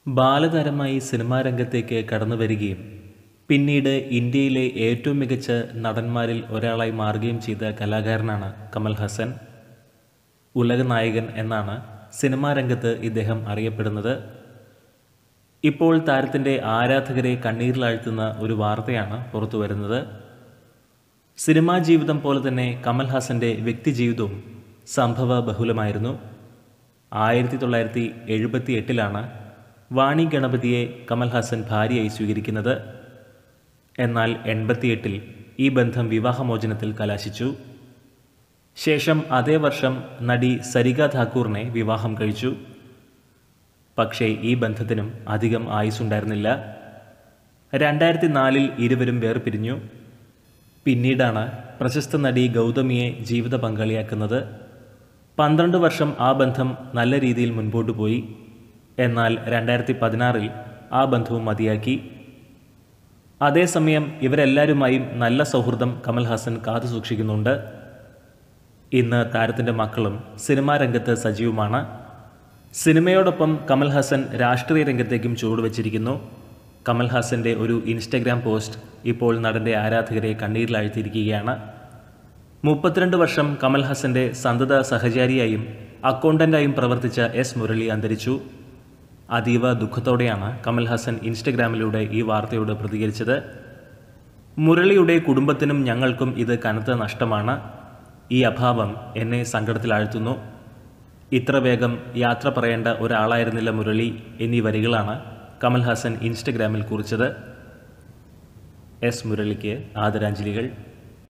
ബാലതാരമായി cinema രംഗത്തേക്ക് കടന്നു വരികയും പിന്നീട് ഇന്ത്യയിലെ ഏറ്റവും മികച്ച നടന്മാരിൽ ഒരാളായി മാറുകയും ചെയ്ത കലാകാരനാണ് കമൽ ഹസൻ ഉലകനായകൻ എന്നാണ് സിനിമാ രംഗത്ത് ഇദ്ദേഹം അറിയപ്പെടുന്നത് ഇപ്പോൾ താരത്തിൻ്റെ ആരാധകരെ കണ്ണീരിലാഴ്ത്തുന്ന ഒരു വാർത്തയാണ് പുറത്തു വരുന്നത് സിനിമാ ജീവിതം പോലെ തന്നെ കമൽ ഹാസൻ്റെ വ്യക്തിജീവിതവും സംഭവ ബഹുലമായിരുന്നു ആയിരത്തി തൊള്ളായിരത്തി എഴുപത്തി എട്ടിലാണ് വാണി ഗണപതിയെ കമൽ ഹാസൻ ഭാര്യയായി സ്വീകരിക്കുന്നത് എന്നാൽ എൺപത്തിയെട്ടിൽ ഈ ബന്ധം വിവാഹമോചനത്തിൽ കലാശിച്ചു ശേഷം അതേ വർഷം നടി സരിക ധാക്കൂറിനെ വിവാഹം കഴിച്ചു പക്ഷേ ഈ ബന്ധത്തിനും അധികം ആയുസ്സുണ്ടായിരുന്നില്ല രണ്ടായിരത്തി നാലിൽ ഇരുവരും വേർപിരിഞ്ഞു പിന്നീടാണ് പ്രശസ്ത നടി ഗൗതമിയെ ജീവിത പങ്കാളിയാക്കുന്നത് പന്ത്രണ്ട് വർഷം ആ ബന്ധം നല്ല രീതിയിൽ മുൻപോട്ട് പോയി എന്നാൽ രണ്ടായിരത്തി പതിനാറിൽ ആ ബന്ധവും മതിയാക്കി അതേസമയം ഇവരെല്ലാവരുമായും നല്ല സൗഹൃദം കമൽ ഹാസൻ കാത്തു സൂക്ഷിക്കുന്നുണ്ട് ഇന്ന് താരത്തിൻ്റെ മക്കളും സിനിമാ രംഗത്ത് സജീവമാണ് സിനിമയോടൊപ്പം കമൽ ഹാസൻ രാഷ്ട്രീയ രംഗത്തേക്കും ചുവടുവച്ചിരിക്കുന്നു കമൽ ഹാസൻ്റെ ഒരു ഇൻസ്റ്റഗ്രാം പോസ്റ്റ് ഇപ്പോൾ നടൻ്റെ ആരാധകരെ കണ്ണീരിലാഴ്ത്തിയിരിക്കുകയാണ് മുപ്പത്തിരണ്ട് വർഷം കമൽ ഹാസൻ്റെ സന്തത സഹചാരിയായും അക്കൗണ്ടൻ്റായും പ്രവർത്തിച്ച എസ് മുരളി അന്തരിച്ചു അതീവ ദുഃഖത്തോടെയാണ് കമൽ ഹാസൻ ഇൻസ്റ്റഗ്രാമിലൂടെ ഈ വാർത്തയോട് പ്രതികരിച്ചത് മുരളിയുടെ കുടുംബത്തിനും ഞങ്ങൾക്കും ഇത് കനത്ത നഷ്ടമാണ് ഈ അഭാവം എന്നെ സങ്കടത്തിലാഴ്ത്തുന്നു ഇത്ര വേഗം യാത്ര പറയേണ്ട ഒരാളായിരുന്നില്ല മുരളി എന്നീ വരികളാണ് കമൽ ഹാസൻ ഇൻസ്റ്റഗ്രാമിൽ കുറിച്ചത് എസ് മുരളിക്ക് ആദരാഞ്ജലികൾ